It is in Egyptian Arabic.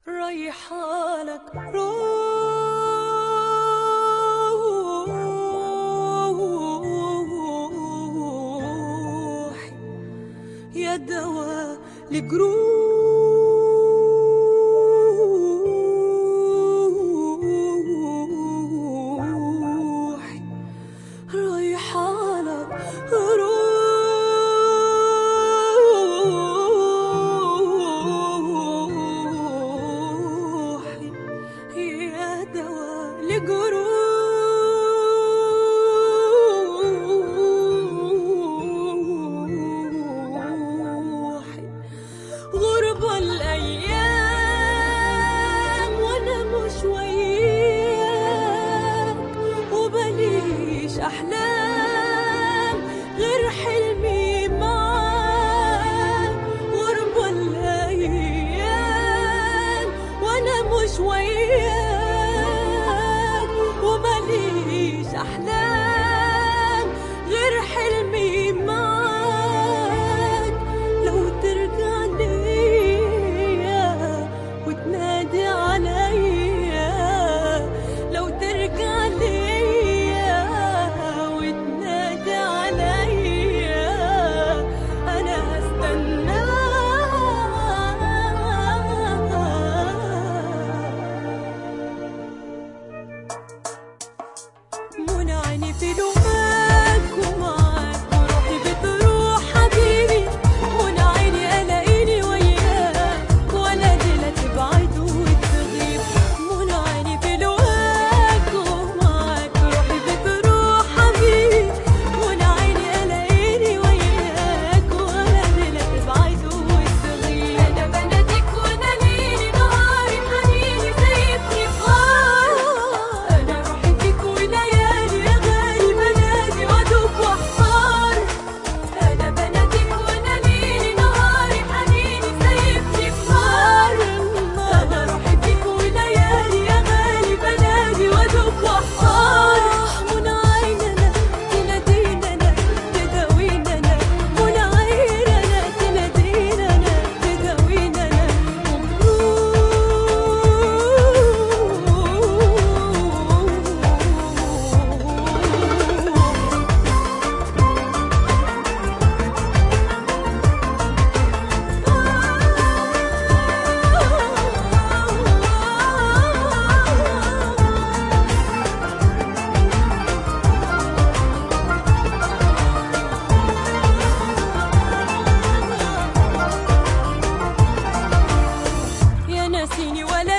رايحالك روحي يا دواء لجروحي رايحالك روحي يا دواء لجروحي غربة الأيام وأنا مش وياك وبليش أحلام غير حلمي معاك غربة الأيام وأنا مش وياك وبليش أحلام غير حلمي معاك لو ترجع ليا وتنادي عليا لو ترجع ليا وتنادي عليا انا هستناك منى عيني في لقاك ومعاك وروحي بتروح حبيبي منى عيني الاقيني وياك ولا ليلة تبعد وتغيب منى عيني في لقاك ومعاك وروحي بتروح حبيبي منى عيني الاقيني وياك ولا ليلة تبعد وتغيب انا بناديك وانا ليلي نهاري حنيني سايبني في غار انا روحي فيك وليالي يا غالي بنادي وادوب واحتار انا بناديك وانا ليلي نهاري حنيني سايبني في غار انا روحي فيك وليالي يا غالي بنادي وادوب واحتار منى عيننا تنادينا تداوينا منى عيننا تنادينا تداوينا يا ناسيني ولا